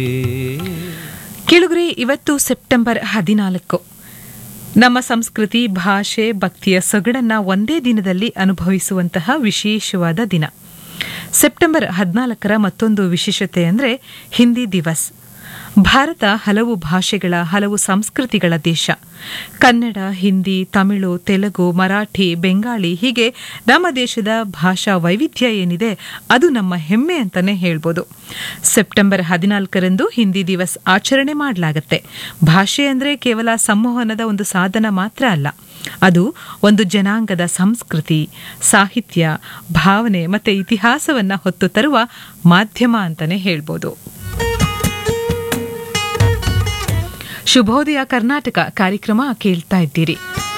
ಕೇಳುಗರೆ ಇವತ್ತು ಸೆಪ್ಟೆಂಬರ್ ಹದಿನಾಲ್ಕು ನಮ್ಮ ಸಂಸ್ಕೃತಿ ಭಾಷೆ ಭಕ್ತಿಯ ಸೊಗಡನ್ನ ಒಂದೇ ದಿನದಲ್ಲಿ ಅನುಭವಿಸುವಂತಹ ವಿಶೇಷವಾದ ದಿನ ಸೆಪ್ಟೆಂಬರ್ ಹದಿನಾಲ್ಕರ ಮತ್ತೊಂದು ವಿಶೇಷತೆ ಅಂದರೆ ಹಿಂದಿ ದಿವಸ್ ಭಾರತ ಹಲವು ಭಾಷೆಗಳ ಹಲವು ಸಂಸ್ಕೃತಿಗಳ ದೇಶ ಕನ್ನಡ ಹಿಂದಿ ತಮಿಳು ತೆಲುಗು ಮರಾಠಿ ಬೆಂಗಾಳಿ ಹೀಗೆ ನಮ್ಮ ದೇಶದ ಭಾಷಾ ವೈವಿಧ್ಯ ಏನಿದೆ ಅದು ನಮ್ಮ ಹೆಮ್ಮೆ ಅಂತಾನೆ ಹೇಳ್ಬೋದು ಸೆಪ್ಟೆಂಬರ್ ಹದಿನಾಲ್ಕರಂದು ಹಿಂದಿ ದಿವಸ್ ಆಚರಣೆ ಮಾಡಲಾಗತ್ತೆ ಭಾಷೆ ಅಂದರೆ ಕೇವಲ ಸಂವಹನದ ಒಂದು ಸಾಧನ ಮಾತ್ರ ಅಲ್ಲ ಅದು ಒಂದು ಜನಾಂಗದ ಸಂಸ್ಕೃತಿ ಸಾಹಿತ್ಯ ಭಾವನೆ ಮತ್ತೆ ಇತಿಹಾಸವನ್ನ ಹೊತ್ತು ತರುವ ಮಾಧ್ಯಮ ಅಂತಾನೆ ಹೇಳ್ಬೋದು ಶುಭೋದಯ ಕರ್ನಾಟಕ ಕಾರ್ಯಕ್ರಮ ಕೇಳ್ತಾ ಇದ್ದೀರಿ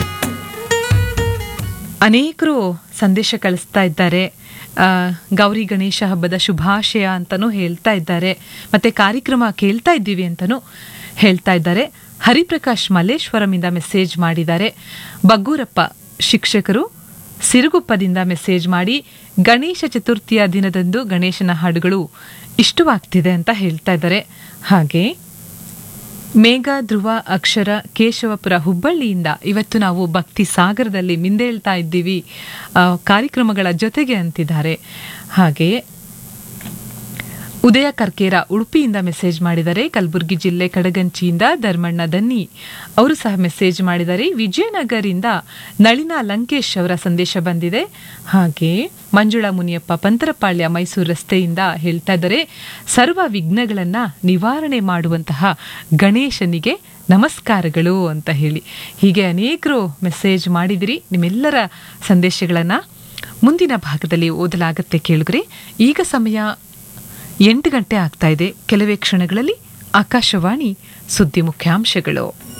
ಅನೇಕರು ಸಂದೇಶ ಕಳಿಸ್ತಾ ಇದ್ದಾರೆ ಆ, ಗೌರಿ ಗಣೇಶ ಹಬ್ಬದ ಶುಭಾಶಯ ಅಂತಲೂ ಹೇಳ್ತಾ ಇದ್ದಾರೆ ಮತ್ತೆ ಕಾರ್ಯಕ್ರಮ ಕೇಳ್ತಾ ಇದ್ದೀವಿ ಅಂತಲೂ ಹೇಳ್ತಾ ಇದ್ದಾರೆ ಹರಿಪ್ರಕಾಶ್ ಮಲ್ಲೇಶ್ವರಮಿಂದ ಮೆಸೇಜ್ ಮಾಡಿದ್ದಾರೆ ಬಗ್ಗೂರಪ್ಪ ಶಿಕ್ಷಕರು ಸಿರುಗುಪ್ಪದಿಂದ ಮೆಸೇಜ್ ಮಾಡಿ ಗಣೇಶ ಚತುರ್ಥಿಯ ದಿನದಂದು ಗಣೇಶನ ಹಾಡುಗಳು ಇಷ್ಟವಾಗ್ತಿದೆ ಅಂತ ಹೇಳ್ತಾ ಇದ್ದಾರೆ ಹಾಗೆ ಮೇಘ ಧ್ರುವ ಅಕ್ಷರ ಕೇಶವಪುರ ಹುಬ್ಬಳ್ಳಿಯಿಂದ ಇವತ್ತು ನಾವು ಭಕ್ತಿ ಸಾಗರದಲ್ಲಿ ಮಿಂದೇಳ್ತಾ ಇದ್ದೀವಿ ಆ, ಕಾರ್ಯಕ್ರಮಗಳ ಜೊತೆಗೆ ಅಂತಿದ್ದಾರೆ ಹಾಗೆಯೇ ಉದಯ ಕರ್ಕೇರ ಉಡುಪಿಯಿಂದ ಮೆಸೇಜ್ ಮಾಡಿದ್ದಾರೆ ಕಲಬುರಗಿ ಜಿಲ್ಲೆ ಕಡಗಂಚಿಯಿಂದ ಧರ್ಮಣ್ಣ ದನ್ನಿ ಅವರು ಸಹ ಮೆಸೇಜ್ ಮಾಡಿದ್ದಾರೆ ವಿಜಯನಗರಿಂದ ನಳಿನಾ ಲಂಕೇಶ್ ಅವರ ಸಂದೇಶ ಬಂದಿದೆ ಹಾಗೆ ಮಂಜುಳಾ ಮುನಿಯಪ್ಪ ಪಂತರಪಾಳ್ಯ ಮೈಸೂರು ರಸ್ತೆಯಿಂದ ಹೇಳ್ತಾ ಇದ್ದಾರೆ ಸರ್ವ ವಿಘ್ನಗಳನ್ನ ನಿವಾರಣೆ ಮಾಡುವಂತಹ ಗಣೇಶನಿಗೆ ನಮಸ್ಕಾರಗಳು ಅಂತ ಹೇಳಿ ಹೀಗೆ ಅನೇಕರು ಮೆಸೇಜ್ ಮಾಡಿದಿರಿ ನಿಮ್ಮೆಲ್ಲರ ಸಂದೇಶಗಳನ್ನ ಮುಂದಿನ ಭಾಗದಲ್ಲಿ ಓದಲಾಗತ್ತೆ ಕೇಳಿದ್ರಿ ಈಗ ಸಮಯ ಎಂಟು ಗಂಟೆ ಆಗ್ತಾ ಇದೆ ಕೆಲವೇ ಕ್ಷಣಗಳಲ್ಲಿ ಆಕಾಶವಾಣಿ ಸುದ್ದಿ ಮುಖ್ಯಾಂಶಗಳು